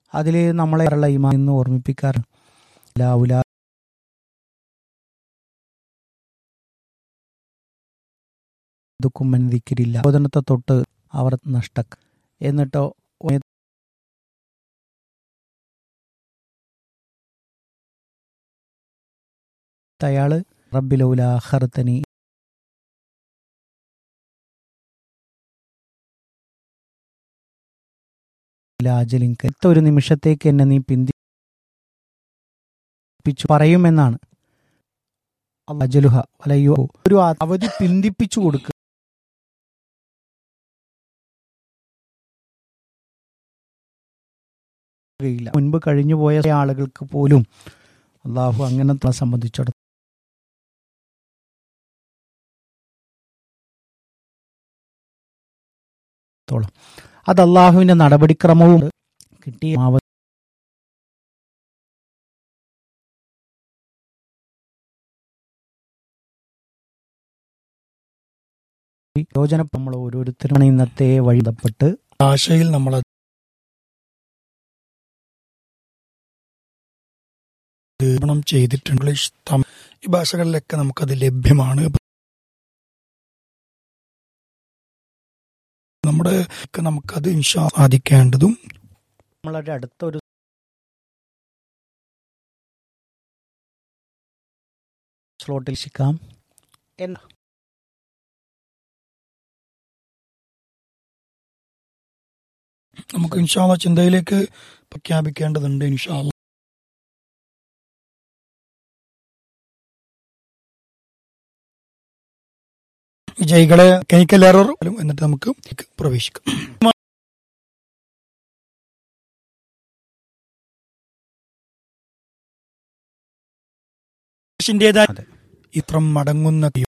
അതിൽ നമ്മളെ ഇമാൻ എന്ന് ഓർമ്മിപ്പിക്കാറുണ്ട് ലാ ഉലാ ദുഃഖം ദിക്കിരില്ല ബോധനത്തെ തൊട്ട് അവർ നഷ്ടക്ക് എന്നിട്ടോ അയാള് റബ്ബിലൗലാഹർത്തനി ലാജലിങ്ക ഒരു നിമിഷത്തേക്ക് എന്നെ നീ പിന്തിപ്പിച്ചു പറയുമെന്നാണ് അജലുഹ വലയോ ഒരു അവധി പിന്തിപ്പിച്ചു കൊടുക്കുക യില്ല മുൻപ് കഴിഞ്ഞു പോയ ആളുകൾക്ക് പോലും അള്ളാഹു അങ്ങനത്തെ സംബന്ധിച്ചിടത്തോളം അത് അള്ളാഹുവിന്റെ നടപടിക്രമവും കിട്ടിയ ആവ- യോജന നമ്മൾ ഓരോരുത്തരും ഇന്നത്തെ വഴിതപ്പെട്ട് ഭാഷയിൽ നമ്മൾ ണം ചെയ്തിട്ടുണ്ട് ഇംഗ്ലീഷ് തമിഴ് ഈ ഭാഷകളിലൊക്കെ നമുക്കത് ലഭ്യമാണ് നമ്മുടെ ഒക്കെ നമുക്കത് ഇൻഷാ സാധിക്കേണ്ടതും നമ്മളുടെ അടുത്തൊരു സ്ലോട്ടിൽ ശിക്കാം എന്ന നമുക്ക് ഇൻഷാള്ള ചിന്തയിലേക്ക് പ്രഖ്യാപിക്കേണ്ടതുണ്ട് ഇൻഷാല്ല വിജയികളെ കൈക്കല്ലാറും എന്നിട്ട് നമുക്ക് പ്രവേശിക്കാം ിന്റേതായ അതെ. ഇത്രം മടങ്ങുന്ന